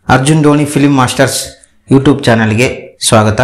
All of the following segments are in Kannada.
Arjun Dhoni film masters YouTube ಚಾನಲ್ಗೆ ಸ್ವಾಗತ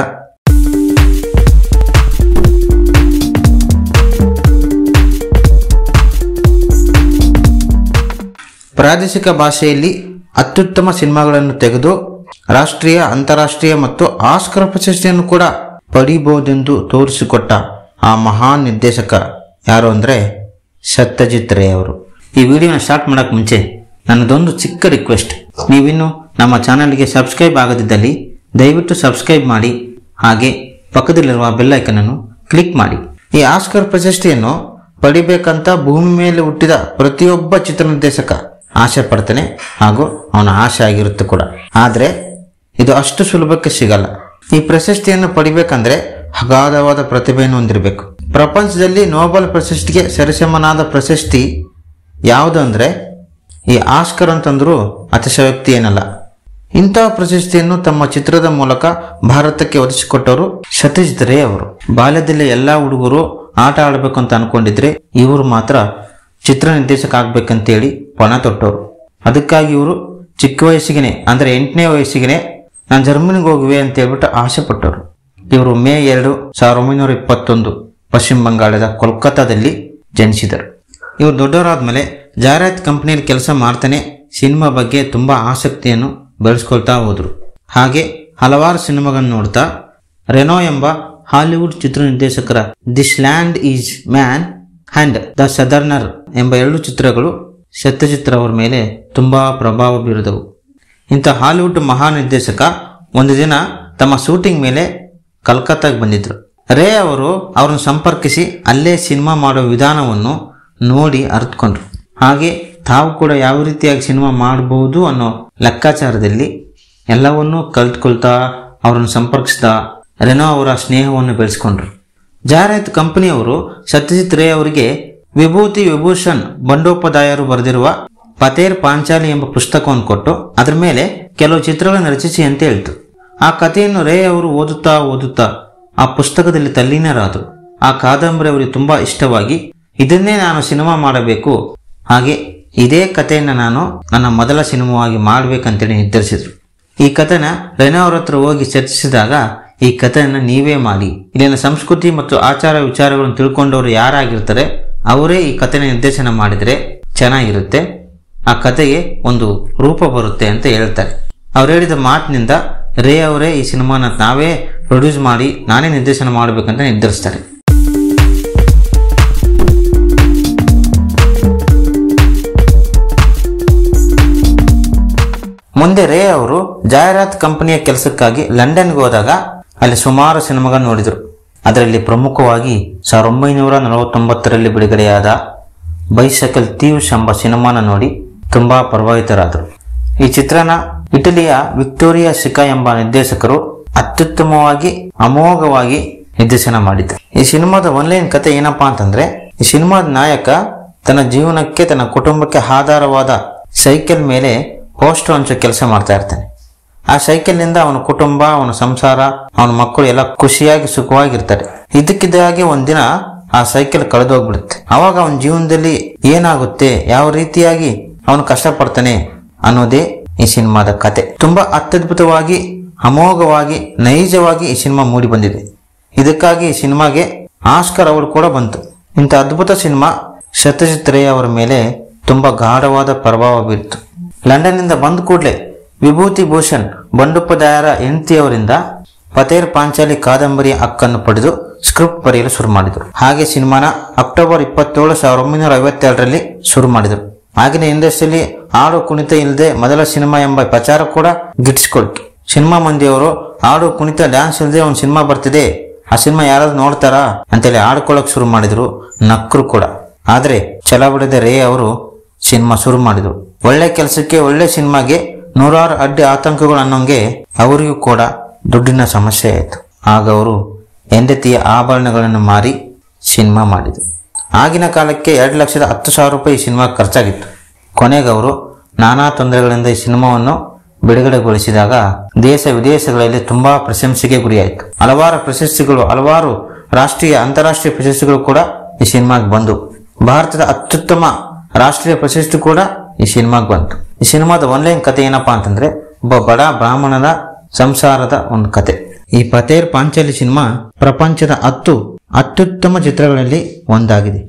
ಪ್ರಾದೇಶಿಕ ಭಾಷೆಯಲ್ಲಿ ಅತ್ಯುತ್ತಮ ಸಿನಿಮಾಗಳನ್ನು ತೆಗೆದು ರಾಷ್ಟ್ರೀಯ ಅಂತಾರಾಷ್ಟ್ರೀಯ ಮತ್ತು ಆಸ್ಕರ್ ಪ್ರಶಸ್ತಿಯನ್ನು ಕೂಡ ಪಡಿಬಹುದೆಂದು ತೋರಿಸಿಕೊಟ್ಟ ಆ ಮಹಾನ್ ನಿರ್ದೇಶಕ ಯಾರು ಅಂದರೆ ಸತ್ಯಜಿತ್ ರೇ ಅವರು ಈ ವಿಡಿಯೋನ ಸ್ಟಾರ್ಟ್ ಮಾಡಕ್ ಮುಂಚೆ ನನ್ನದೊಂದು ಚಿಕ್ಕ ರಿಕ್ವೆಸ್ಟ್ ನೀವಿನ್ನು ನಮ್ಮ ಚಾನಲ್ಗೆ ಸಬ್ಸ್ಕ್ರೈಬ್ ಆಗದಿದ್ದಲ್ಲಿ ದಯವಿಟ್ಟು ಸಬ್ಸ್ಕ್ರೈಬ್ ಮಾಡಿ ಹಾಗೆ ಪಕ್ಕದಲ್ಲಿರುವ ಬೆಲ್ ಐಕನ್ ಅನ್ನು ಕ್ಲಿಕ್ ಮಾಡಿ ಈ ಆಸ್ಕರ್ ಪ್ರಶಸ್ತಿಯನ್ನು ಪಡಿಬೇಕಂತ ಭೂಮಿ ಮೇಲೆ ಹುಟ್ಟಿದ ಪ್ರತಿಯೊಬ್ಬ ಚಿತ್ರ ನಿರ್ದೇಶಕ ಆಸೆ ಪಡ್ತಾನೆ ಹಾಗೂ ಅವನ ಆಸೆ ಆಗಿರುತ್ತೆ ಕೂಡ ಆದ್ರೆ ಇದು ಅಷ್ಟು ಸುಲಭಕ್ಕೆ ಸಿಗಲ್ಲ ಈ ಪ್ರಶಸ್ತಿಯನ್ನು ಪಡಿಬೇಕಂದ್ರೆ ಅಗಾಧವಾದ ಪ್ರತಿಭೆಯನ್ನು ಹೊಂದಿರಬೇಕು ಪ್ರಪಂಚದಲ್ಲಿ ನೋಬೆಲ್ ಪ್ರಶಸ್ತಿಗೆ ಸರಿಸಮನಾದ ಪ್ರಶಸ್ತಿ ಯಾವುದು ಅಂದ್ರೆ ಈ ಆಸ್ಕರ್ ಅಂತಂದ್ರೂ ಅತಿಶಯೋಕ್ತಿ ಏನಲ್ಲ ಇಂತಹ ಪ್ರಶಸ್ತಿಯನ್ನು ತಮ್ಮ ಚಿತ್ರದ ಮೂಲಕ ಭಾರತಕ್ಕೆ ಒದಗಿಸಿಕೊಟ್ಟವರು ಸತೀಶ್ ರೇ ಅವರು ಬಾಲ್ಯದಲ್ಲಿ ಎಲ್ಲಾ ಹುಡುಗರು ಆಟ ಆಡಬೇಕು ಅಂತ ಅನ್ಕೊಂಡಿದ್ರೆ ಇವರು ಮಾತ್ರ ಚಿತ್ರ ನಿರ್ದೇಶಕ ಆಗ್ಬೇಕಂತೇಳಿ ಪಣ ತೊಟ್ಟವರು ಅದಕ್ಕಾಗಿ ಇವರು ಚಿಕ್ಕ ವಯಸ್ಸಿಗೆ ಅಂದ್ರೆ ಎಂಟನೇ ವಯಸ್ಸಿಗೆ ನಾನು ಜರ್ಮನಿಗೆ ಹೋಗುವೆ ಅಂತ ಹೇಳ್ಬಿಟ್ಟು ಆಸೆ ಪಟ್ಟವರು ಇವರು ಮೇ ಎರಡು ಸಾವಿರದ ಒಂಬೈನೂರ ಇಪ್ಪತ್ತೊಂದು ಪಶ್ಚಿಮ ಬಂಗಾಳದ ಕೋಲ್ಕತ್ತಾದಲ್ಲಿ ಜನಿಸಿದರು ಇವರು ದೊಡ್ಡವರಾದ್ಮೇಲೆ ಜಾಹೀರಾತ್ ಕಂಪನಿಯಲ್ಲಿ ಕೆಲಸ ಮಾಡ್ತಾನೆ ಸಿನಿಮಾ ಬಗ್ಗೆ ತುಂಬಾ ಆಸಕ್ತಿಯನ್ನು ಬೆಳೆಸ್ಕೊಳ್ತಾ ಹೋದ್ರು ಹಾಗೆ ಹಲವಾರು ಸಿನಿಮಾಗಳನ್ನು ನೋಡ್ತಾ ರೆನೋ ಎಂಬ ಹಾಲಿವುಡ್ ಚಿತ್ರ ನಿರ್ದೇಶಕರ this land is man and the southerner ಎಂಬ ಎರಡು ಚಿತ್ರಗಳು ಸತ್ಯಜಿತ್ ಅವರ ಮೇಲೆ ತುಂಬಾ ಪ್ರಭಾವ ಬೀರಿದವು ಇಂಥ ಹಾಲಿವುಡ್ ಮಹಾ ನಿರ್ದೇಶಕ ಒಂದು ದಿನ ತಮ್ಮ ಶೂಟಿಂಗ್ ಮೇಲೆ ಕಲ್ಕತ್ತಾಗೆ ಬಂದಿದ್ರು ರೇ ಅವರು ಅವರನ್ನು ಸಂಪರ್ಕಿಸಿ ಅಲ್ಲೇ ಸಿನಿಮಾ ಮಾಡೋ ವಿಧಾನವನ್ನು ನೋಡಿ ಅರ್ಥಕೊಂಡ್ರು ಹಾಗೆ ತಾವು ಕೂಡ ಯಾವ ರೀತಿಯಾಗಿ ಸಿನಿಮಾ ಮಾಡಬಹುದು ಅನ್ನೋ ಲೆಕ್ಕಾಚಾರದಲ್ಲಿ ಎಲ್ಲವನ್ನೂ ಕಲ್ತ್ಕೊಳ್ತಾ ಅವರನ್ನು ಸಂಪರ್ಕಿಸ್ತಾ ರೆನೋ ಅವರ ಸ್ನೇಹವನ್ನು ಬೆಳೆಸ್ಕೊಂಡ್ರು ಜಾಹೀರಾತು ಕಂಪನಿಯವರು ಸತ್ಯಜಿತ್ ರೇ ಅವರಿಗೆ ವಿಭೂತಿ ವಿಭೂಷಣ್ ಬಂಡೋಪಾಧ್ಯಾಯರು ಬರೆದಿರುವ ಪತೇರ್ ಪಾಂಚಾಲಿ ಎಂಬ ಪುಸ್ತಕವನ್ನು ಕೊಟ್ಟು ಅದರ ಮೇಲೆ ಕೆಲವು ಚಿತ್ರಗಳನ್ನು ರಚಿಸಿ ಅಂತ ಹೇಳ್ತು ಆ ಕಥೆಯನ್ನು ರೇ ಅವರು ಓದುತ್ತಾ ಓದುತ್ತಾ ಆ ಪುಸ್ತಕದಲ್ಲಿ ತಲ್ಲೀನರಾದರು ಆ ಕಾದಂಬರಿ ಅವರಿಗೆ ತುಂಬಾ ಇಷ್ಟವಾಗಿ ಇದನ್ನೇ ನಾನು ಸಿನಿಮಾ ಮಾಡಬೇಕು ಹಾಗೆ ಇದೇ ಕಥೆಯನ್ನು ನಾನು ನನ್ನ ಮೊದಲ ಸಿನಿಮಾವಾಗಿ ಮಾಡ್ಬೇಕಂತೇಳಿ ನಿರ್ಧರಿಸಿದ್ರು ಈ ಕಥೆನ ರೆನೋ ಅವ್ರ ಹತ್ರ ಹೋಗಿ ಚರ್ಚಿಸಿದಾಗ ಈ ಕಥೆಯನ್ನು ನೀವೇ ಮಾಡಿ ಇಲ್ಲಿನ ಸಂಸ್ಕೃತಿ ಮತ್ತು ಆಚಾರ ವಿಚಾರಗಳನ್ನು ತಿಳ್ಕೊಂಡವರು ಯಾರಾಗಿರ್ತಾರೆ ಅವರೇ ಈ ಕಥೆನ ನಿರ್ದೇಶನ ಮಾಡಿದ್ರೆ ಚೆನ್ನಾಗಿರುತ್ತೆ ಆ ಕಥೆಗೆ ಒಂದು ರೂಪ ಬರುತ್ತೆ ಅಂತ ಹೇಳ್ತಾರೆ ಅವ್ರು ಹೇಳಿದ ಮಾತಿನಿಂದ ರೇ ಅವರೇ ಈ ಸಿನಿಮಾನ ನಾವೇ ಪ್ರೊಡ್ಯೂಸ್ ಮಾಡಿ ನಾನೇ ನಿರ್ದೇಶನ ಮಾಡಬೇಕಂತ ನಿರ್ಧರಿಸ್ತಾರೆ ಮುಂದೆ ರೇ ಅವರು ಜಾಹೀರಾತ್ ಕಂಪನಿಯ ಕೆಲಸಕ್ಕಾಗಿ ಲಂಡನ್ಗೆ ಹೋದಾಗ ಅಲ್ಲಿ ಸುಮಾರು ಸಿನಿಮಾಗಳನ್ನು ನೋಡಿದರು ಅದರಲ್ಲಿ ಪ್ರಮುಖವಾಗಿ ಸಾವಿರದ ಒಂಬೈನೂರ ನಲವತ್ತೊಂಬತ್ತರಲ್ಲಿ ಬಿಡುಗಡೆಯಾದ ಬೈಸೈಕಲ್ ತೀವ್ಸ್ ಎಂಬ ಸಿನಿಮಾನ ನೋಡಿ ತುಂಬಾ ಪ್ರಭಾವಿತರಾದರು ಈ ಚಿತ್ರನ ಇಟಲಿಯ ವಿಕ್ಟೋರಿಯಾ ಸಿಕಾ ಎಂಬ ನಿರ್ದೇಶಕರು ಅತ್ಯುತ್ತಮವಾಗಿ ಅಮೋಘವಾಗಿ ನಿರ್ದೇಶನ ಮಾಡಿದ್ದಾರೆ ಈ ಸಿನಿಮಾದ ಒನ್ಲೈನ್ ಕತೆ ಏನಪ್ಪಾ ಅಂತಂದ್ರೆ ಈ ಸಿನಿಮಾದ ನಾಯಕ ತನ್ನ ಜೀವನಕ್ಕೆ ತನ್ನ ಕುಟುಂಬಕ್ಕೆ ಆಧಾರವಾದ ಸೈಕಲ್ ಮೇಲೆ ಪೋಸ್ಟರ್ ಹಂಚೋ ಕೆಲಸ ಮಾಡ್ತಾ ಇರ್ತಾನೆ ಆ ಸೈಕಲ್ನಿಂದ ಅವನ ಕುಟುಂಬ ಅವನ ಸಂಸಾರ ಅವನ ಮಕ್ಕಳು ಎಲ್ಲ ಖುಷಿಯಾಗಿ ಸುಖವಾಗಿರ್ತಾರೆ ಇದಕ್ಕಿದ್ದ ಹಾಗೆ ಒಂದಿನ ಆ ಸೈಕಲ್ ಕಳೆದೋಗ್ಬಿಡುತ್ತೆ ಅವಾಗ ಅವನ ಜೀವನದಲ್ಲಿ ಏನಾಗುತ್ತೆ ಯಾವ ರೀತಿಯಾಗಿ ಅವನು ಕಷ್ಟಪಡ್ತಾನೆ ಅನ್ನೋದೇ ಈ ಸಿನಿಮಾದ ಕತೆ ತುಂಬಾ ಅತ್ಯದ್ಭುತವಾಗಿ ಅಮೋಘವಾಗಿ ನೈಜವಾಗಿ ಈ ಸಿನಿಮಾ ಮೂಡಿ ಬಂದಿದೆ ಇದಕ್ಕಾಗಿ ಈ ಸಿನಿಮಾಗೆ ಆಸ್ಕರ್ ಅವಾರ್ಡ್ ಕೂಡ ಬಂತು ಇಂಥ ಅದ್ಭುತ ಸಿನಿಮಾ ಸತ್ಯಜಿತ್ ರೇ ಅವರ ಮೇಲೆ ತುಂಬಾ ಗಾಢವಾದ ಪ್ರಭಾವ ಬೀರಿತು ಲಂಡನ್ನಿಂದ ಬಂದ ಕೂಡಲೇ ವಿಭೂತಿ ಭೂಷಣ್ ಬಂಡುಪ್ಪದಾಯರ ಹೆಂಡತಿಯವರಿಂದ ಪತೇರ್ ಪಾಂಚಾಲಿ ಕಾದಂಬರಿಯ ಹಕ್ಕನ್ನು ಪಡೆದು ಸ್ಕ್ರಿಪ್ಟ್ ಬರೆಯಲು ಶುರು ಮಾಡಿದರು ಹಾಗೆ ಸಿನಿಮಾನ ಅಕ್ಟೋಬರ್ ಇಪ್ಪತ್ತೇಳು ಸಾವಿರದ ಒಂಬೈನೂರ ಐವತ್ತೆರಡರಲ್ಲಿ ಶುರು ಮಾಡಿದರು ಆಗಿನ ಇಂಡಸ್ಟ್ರಿಯಲ್ಲಿ ಹಾಡು ಕುಣಿತ ಇಲ್ಲದೆ ಮೊದಲ ಸಿನಿಮಾ ಎಂಬ ಪ್ರಚಾರ ಕೂಡ ಗಿಟ್ಟಿಸ್ಕೊಳ್ತು ಸಿನಿಮಾ ಮಂದಿಯವರು ಹಾಡು ಕುಣಿತ ಡ್ಯಾನ್ಸ್ ಇಲ್ಲದೆ ಒಂದು ಸಿನಿಮಾ ಬರ್ತಿದೆ ಆ ಸಿನಿಮಾ ಯಾರಾದ್ರೂ ನೋಡ್ತಾರಾ ಅಂತೇಳಿ ಆಡ್ಕೊಳ್ಳೋಕೆ ಶುರು ಮಾಡಿದ್ರು ನಕ್ರು ಕೂಡ ಆದ್ರೆ ಛಲ ಬಿಡದೆ ರೇ ಅವರು ಸಿನಿಮಾ ಶುರು ಮಾಡಿದ್ರು ಒಳ್ಳೆ ಕೆಲಸಕ್ಕೆ ಒಳ್ಳೆ ಸಿನಿಮಾಗೆ ನೂರಾರು ಅಡ್ಡಿ ಆತಂಕಗಳು ಅನ್ನೋಂಗೆ ಅವರಿಗೂ ಕೂಡ ದುಡ್ಡಿನ ಸಮಸ್ಯೆ ಆಯಿತು ಆಗ ಅವರು ಹೆಂಡತಿಯ ಆಭರಣಗಳನ್ನು ಮಾರಿ ಸಿನಿಮಾ ಮಾಡಿದರು ಆಗಿನ ಕಾಲಕ್ಕೆ ಎರಡು ಲಕ್ಷದ ಹತ್ತು ಸಾವಿರ ರೂಪಾಯಿ ಈ ಸಿನಿಮಾ ಖರ್ಚಾಗಿತ್ತು ಕೊನೆಗೆ ಅವರು ನಾನಾ ತೊಂದರೆಗಳಿಂದ ಈ ಸಿನಿಮಾವನ್ನು ಬಿಡುಗಡೆಗೊಳಿಸಿದಾಗ ದೇಶ ವಿದೇಶಗಳಲ್ಲಿ ತುಂಬಾ ಪ್ರಶಂಸೆಗೆ ಗುರಿಯಾಯಿತು ಹಲವಾರು ಪ್ರಶಸ್ತಿಗಳು ಹಲವಾರು ರಾಷ್ಟ್ರೀಯ ಅಂತಾರಾಷ್ಟ್ರೀಯ ಪ್ರಶಸ್ತಿಗಳು ಕೂಡ ಈ ಸಿನಿಮಾಗೆ ಬಂದು ಭಾರತದ ಅತ್ಯುತ್ತಮ ರಾಷ್ಟ್ರೀಯ ಪ್ರಶಸ್ತಿ ಕೂಡ ಈ ಸಿನಿಮಾಗೆ ಬಂತು ಈ ಸಿನಿಮಾದ ಒನ್ಲೈನ್ ಕತೆ ಏನಪ್ಪಾ ಅಂತಂದ್ರೆ ಒಬ್ಬ ಬಡ ಬ್ರಾಹ್ಮಣರ ಸಂಸಾರದ ಒಂದು ಕತೆ ಈ ಪತೇರ್ ಪಾಂಚಾಲಿ ಸಿನಿಮಾ ಪ್ರಪಂಚದ ಹತ್ತು ಅತ್ಯುತ್ತಮ ಚಿತ್ರಗಳಲ್ಲಿ ಒಂದಾಗಿದೆ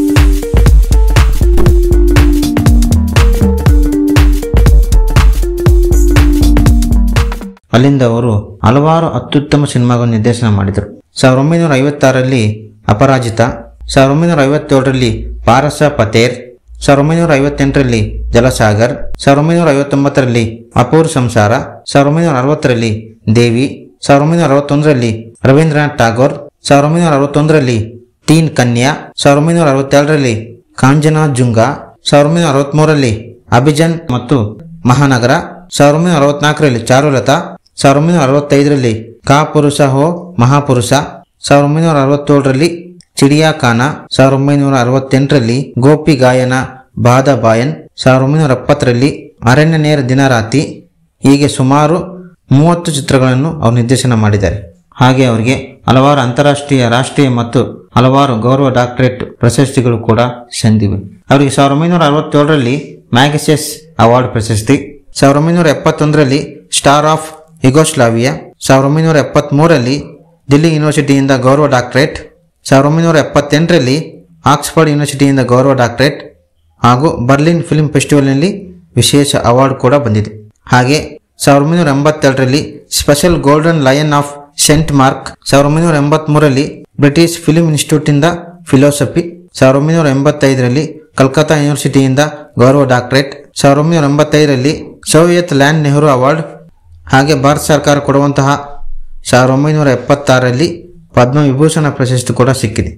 ಅಲ್ಲಿಂದ ಅವರು ಹಲವಾರು ಅತ್ಯುತ್ತಮ ಸಿನಿಮಾಗಳನ್ನು ನಿರ್ದೇಶನ ಮಾಡಿದರು ಸಾವಿರದ ಒಂಬೈನೂರ ಐವತ್ತಾರರಲ್ಲಿ ಅಪರಾಜಿತ ಸಾವಿರದ ಒಂಬೈನೂರ ಐವತ್ತೇಳರಲ್ಲಿ ಪಾರಸ ಪತೇರ್ ಸಾವಿರದ ಒಂಬೈನೂರ ಐವತ್ತೆಂಟರಲ್ಲಿ ಜಲಸಾಗರ್ ಸಾವಿರದ ಒಂಬೈನೂರ ಐವತ್ತೊಂಬತ್ತರಲ್ಲಿ ಅಪೂರ್ ಸಂಸಾರ ಸಾವಿರದ ಒಂಬೈನೂರ ಅರವತ್ತರಲ್ಲಿ ದೇವಿ ಸಾವಿರದ ಒಂಬೈನೂರ ಅರವತ್ತೊಂದರಲ್ಲಿ ರವೀಂದ್ರನಾಥ್ ಟಾಗೋರ್ ಸಾವಿರದ ಒಂಬೈನೂರ ಅರವತ್ತೊಂದರಲ್ಲಿ ತೀನ್ ಕನ್ಯಾ ಸಾವಿರದ ಒಂಬೈನೂರ ಅರವತ್ತೆರಡರಲ್ಲಿ ಕಾಂಜನಾ ಜುಂಗಾ ಸಾವಿರದ ಒಂಬೈನೂರ ಅರವತ್ಮೂರರಲ್ಲಿ ಅಭಿಜನ್ ಮತ್ತು ಮಹಾನಗರ ಸಾವಿರದ ಒಂಬೈನೂರ ಅರವತ್ನಾಲ್ಕರಲ್ಲಿ ಚಾರುಲತಾ ಸಾವಿರದ ಒಂಬೈನೂರ ಅರವತ್ತೈದರಲ್ಲಿ ಕಾ ಪುರುಷ ಹೋ ಮಹಾಪುರುಷ ಸಾವಿರದ ಒಂಬೈನೂರ ಅರವತ್ತೇಳರಲ್ಲಿ ಚಿಡಿಯಾಖಾನ ಸಾವಿರದ ಒಂಬೈನೂರ ಅರವತ್ತೆಂಟರಲ್ಲಿ ಗೋಪಿ ಗಾಯನ ಬಾದ ಬಾಯನ್ ಸಾವಿರದ ಒಂಬೈನೂರ ಎಪ್ಪತ್ತರಲ್ಲಿ ಅರಣ್ಯ ನೇರ ದಿನರಾತಿ ಹೀಗೆ ಸುಮಾರು ಮೂವತ್ತು ಚಿತ್ರಗಳನ್ನು ಅವರು ನಿರ್ದೇಶನ ಮಾಡಿದ್ದಾರೆ ಹಾಗೆ ಅವರಿಗೆ ಹಲವಾರು ಅಂತಾರಾಷ್ಟ್ರೀಯ ರಾಷ್ಟ್ರೀಯ ಮತ್ತು ಹಲವಾರು ಗೌರವ ಡಾಕ್ಟರೇಟ್ ಪ್ರಶಸ್ತಿಗಳು ಕೂಡ ಸಂದಿವೆ ಅವರಿಗೆ ಸಾವಿರದ ಒಂಬೈನೂರ ಅರವತ್ತೇಳರಲ್ಲಿ ಮ್ಯಾಗಸೆಸ್ ಅವಾರ್ಡ್ ಪ್ರಶಸ್ತಿ ಸಾವಿರದ ಒಂಬೈನೂರ ಎಪ್ಪತ್ತೊಂದರಲ್ಲಿ ಸ್ಟಾರ್ ಆಫ್ ಯುಗೋಸ್ಲಾವಿಯಾ ಸಾವಿರದ ಒಂಬೈನೂರ ಎಪ್ಪತ್ತ್ಮೂರರಲ್ಲಿ ದಿಲ್ಲಿ ಯೂನಿವರ್ಸಿಟಿಯಿಂದ ಗೌರವ ಡಾಕ್ಟರೇಟ್ ಸಾವಿರದ ಒಂಬೈನೂರ ಎಪ್ಪತ್ತೆಂಟರಲ್ಲಿ ಆಕ್ಸ್ಫರ್ಡ್ ಯೂನಿವರ್ಸಿಟಿಯಿಂದ ಗೌರವ ಡಾಕ್ಟರೇಟ್ ಹಾಗೂ ಬರ್ಲಿನ್ ಫಿಲ್ಮ್ ಫೆಸ್ಟಿವಲ್ನಲ್ಲಿ ವಿಶೇಷ ಅವಾರ್ಡ್ ಕೂಡ ಬಂದಿದೆ ಹಾಗೆ ಸಾವಿರದ ಒಂಬೈನೂರ ಎಂಬತ್ತೆರಡರಲ್ಲಿ special golden lion of Saint Mark ಸಾವಿರದ ಒಂಬೈನೂರ ಎಂಬತ್ಮೂರರಲ್ಲಿ ಬ್ರಿಟಿಷ್ ಫಿಲ್ಮ್ ಇನ್ಸ್ಟಿಟ್ಯೂಟಿಂದ ಫಿಲೋಸಫಿ ಸಾವಿರದ ಒಂಬೈನೂರ ಎಂಬತ್ತೈದರಲ್ಲಿ ಕಲ್ಕತ್ತಾ ಯೂನಿವರ್ಸಿಟಿಯಿಂದ ಗೌರವ ಡಾಕ್ಟರೇಟ್ ಸಾವಿರದ ಒಂಬೈನೂರ ಎಂಬತ್ತೈದರಲ್ಲಿ ಸೋವಿಯತ್ ಲ್ಯಾಂಡ್ ನೆಹರು ಅವಾರ್ಡ್ ಹಾಗೆ ಭಾರತ ಸರ್ಕಾರ ಕೊಡುವಂತಹ ಸಾವಿರದ ಒಂಬೈನೂರ ಎಪ್ಪತ್ತಾರರಲ್ಲಿ ಪದ್ಮವಿಭೂಷಣ ಪ್ರಶಸ್ತಿ ಕೂಡ ಸಿಕ್ಕಿದೆ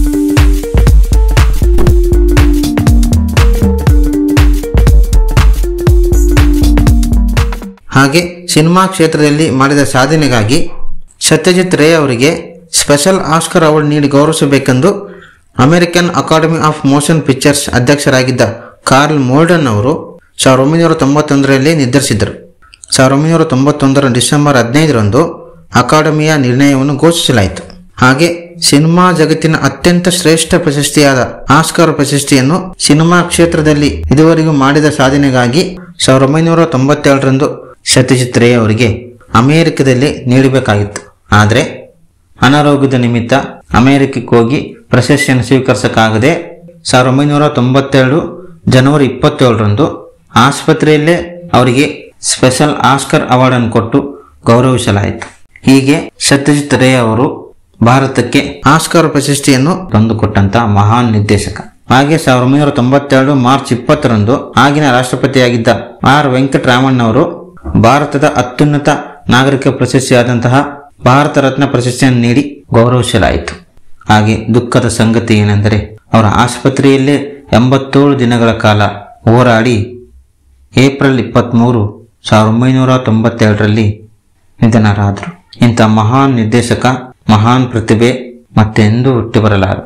ಹಾಗೆ ಸಿನಿಮಾ ಕ್ಷೇತ್ರದಲ್ಲಿ ಮಾಡಿದ ಸಾಧನೆಗಾಗಿ ಸತ್ಯಜಿತ್ ರೇ ಅವರಿಗೆ ಸ್ಪೆಷಲ್ ಆಸ್ಕರ್ ಅವಾರ್ಡ್ ನೀಡಿ ಗೌರವಿಸಬೇಕೆಂದು American academy of motion pictures ಅಧ್ಯಕ್ಷರಾಗಿದ್ದ ಕಾರ್ಲ್ ಮೋಲ್ಡನ್ ಅವರು ಸಾವಿರದ ಒಂಬೈನೂರ ತೊಂಬತ್ತೊಂದರಲ್ಲಿ ನಿರ್ಧರಿಸಿದರು ಸಾವಿರದ ಒಂಬೈನೂರ ತೊಂಬತ್ತೊಂದರ ಡಿಸೆಂಬರ್ ಹದಿನೈದರಂದು ಅಕಾಡೆಮಿಯ ನಿರ್ಣಯವನ್ನು ಘೋಷಿಸಲಾಯಿತು ಹಾಗೆ ಸಿನಿಮಾ ಜಗತ್ತಿನ ಅತ್ಯಂತ ಶ್ರೇಷ್ಠ ಪ್ರಶಸ್ತಿಯಾದ ಆಸ್ಕರ್ ಪ್ರಶಸ್ತಿಯನ್ನು ಸಿನಿಮಾ ಕ್ಷೇತ್ರದಲ್ಲಿ ಇದುವರೆಗೂ ಮಾಡಿದ ಸಾಧನೆಗಾಗಿ ಸಾವಿರದ ಒಂಬೈನೂರ ತೊಂಬತ್ತೇಳರಂದು ಸತ್ಯಜಿತ್ ರೇ ಅವರಿಗೆ ಅಮೆರಿಕದಲ್ಲಿ ನೀಡಬೇಕಾಗಿತ್ತು ಆದರೆ ಅನಾರೋಗ್ಯದ ನಿಮಿತ್ತ ಅಮೆರಿಕಕ್ಕೆ ಹೋಗಿ ಪ್ರಶಸ್ತಿಯನ್ನು ಸ್ವೀಕರಿಸಕ್ಕಾಗದೆ ಸಾವಿರದ ಒಂಬೈನೂರ ತೊಂಬತ್ತೆರಡು ಜನವರಿ ಇಪ್ಪತ್ತೇಳರಂದು ಆಸ್ಪತ್ರೆಯಲ್ಲೇ ಅವರಿಗೆ ಸ್ಪೆಷಲ್ ಆಸ್ಕರ್ ಅವಾರ್ಡ್ ಅನ್ನು ಕೊಟ್ಟು ಗೌರವಿಸಲಾಯಿತು ಹೀಗೆ ಸತ್ಯಜಿತ್ ರೇ ಅವರು ಭಾರತಕ್ಕೆ ಆಸ್ಕರ್ ಪ್ರಶಸ್ತಿಯನ್ನು ತಂದುಕೊಟ್ಟಂತ ಮಹಾನ್ ನಿರ್ದೇಶಕ ಹಾಗೆ ಸಾವಿರದ ಒಂಬೈನೂರ ತೊಂಬತ್ತೆರಡು ಮಾರ್ಚ್ ಇಪ್ಪತ್ತರಂದು ಆಗಿನ ರಾಷ್ಟ್ರಪತಿಯಾಗಿದ್ದ ಆರ್ ವೆಂಕಟರಾಮನ್ ಅವರು ಭಾರತದ ಅತ್ಯುನ್ನತ ನಾಗರಿಕ ಪ್ರಶಸ್ತಿಯಾದಂತಹ ಭಾರತ ರತ್ನ ಪ್ರಶಸ್ತಿಯನ್ನು ನೀಡಿ ಗೌರವಿಸಲಾಯಿತು ಹಾಗೆ ದುಃಖದ ಸಂಗತಿ ಏನೆಂದರೆ ಅವರ ಆಸ್ಪತ್ರೆಯಲ್ಲೇ ಎಂಬತ್ತೇಳು ದಿನಗಳ ಕಾಲ ಹೋರಾಡಿ ಏಪ್ರಿಲ್ ಇಪ್ಪತ್ತ್ಮೂರು ಸಾವಿರದ ಒಂಬೈನೂರ ತೊಂಬತ್ತೆರಡರಲ್ಲಿ ನಿಧನರಾದರು ಇಂಥ ಮಹಾನ್ ನಿರ್ದೇಶಕ ಮಹಾನ್ ಪ್ರತಿಭೆ ಮತ್ತೆಂದೂ ಹುಟ್ಟಿ ಬರಲಾರ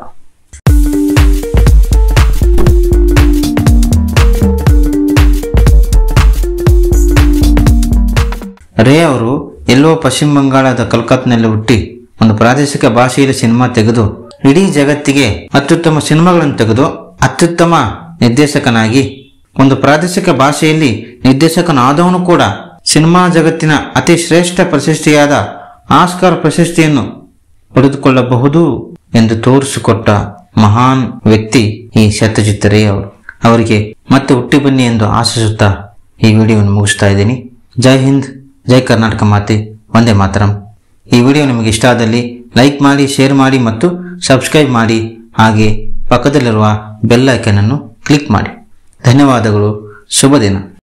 ರೇ ಅವರು ಎಲ್ಲೋ ಪಶ್ಚಿಮ ಬಂಗಾಳದ ಕಲ್ಕತ್ನಲ್ಲಿ ಹುಟ್ಟಿ ಒಂದು ಪ್ರಾದೇಶಿಕ ಭಾಷೆಯಲ್ಲಿ ಸಿನಿಮಾ ತೆಗೆದು ಇಡೀ ಜಗತ್ತಿಗೆ ಅತ್ಯುತ್ತಮ ಸಿನಿಮಾಗಳನ್ನು ತೆಗೆದು ಅತ್ಯುತ್ತಮ ನಿರ್ದೇಶಕನಾಗಿ ಒಂದು ಪ್ರಾದೇಶಿಕ ಭಾಷೆಯಲ್ಲಿ ನಿರ್ದೇಶಕನಾದವನು ಕೂಡ ಸಿನಿಮಾ ಜಗತ್ತಿನ ಅತಿ ಶ್ರೇಷ್ಠ ಪ್ರಶಸ್ತಿಯಾದ ಆಸ್ಕರ್ ಪ್ರಶಸ್ತಿಯನ್ನು ಪಡೆದುಕೊಳ್ಳಬಹುದು ಎಂದು ತೋರಿಸಿಕೊಟ್ಟ ಮಹಾನ್ ವ್ಯಕ್ತಿ ಈ ಸತ್ಯಜಿತ್ ರೇ ಅವರು ಅವರಿಗೆ ಮತ್ತೆ ಹುಟ್ಟಿ ಬನ್ನಿ ಎಂದು ಆಶಿಸುತ್ತಾ ಈ ವಿಡಿಯೋವನ್ನು ಮುಗಿಸ್ತಾ ಇದ್ದೀನಿ ಜೈ ಹಿಂದ್ ಜೈ ಕರ್ನಾಟಕ ಮಾತೆ ಒಂದೇ ಮಾತರಂ ಈ ವಿಡಿಯೋ ನಿಮಗೆ ಇಷ್ಟ ಆದಲ್ಲಿ ಲೈಕ್ ಮಾಡಿ ಶೇರ್ ಮಾಡಿ ಮತ್ತು ಸಬ್ಸ್ಕ್ರೈಬ್ ಮಾಡಿ ಹಾಗೆ ಪಕ್ಕದಲ್ಲಿರುವ ಬೆಲ್ ಐಕನ್ ಅನ್ನು ಕ್ಲಿಕ್ ಮಾಡಿ ಧನ್ಯವಾದಗಳು ಶುಭ ದಿನ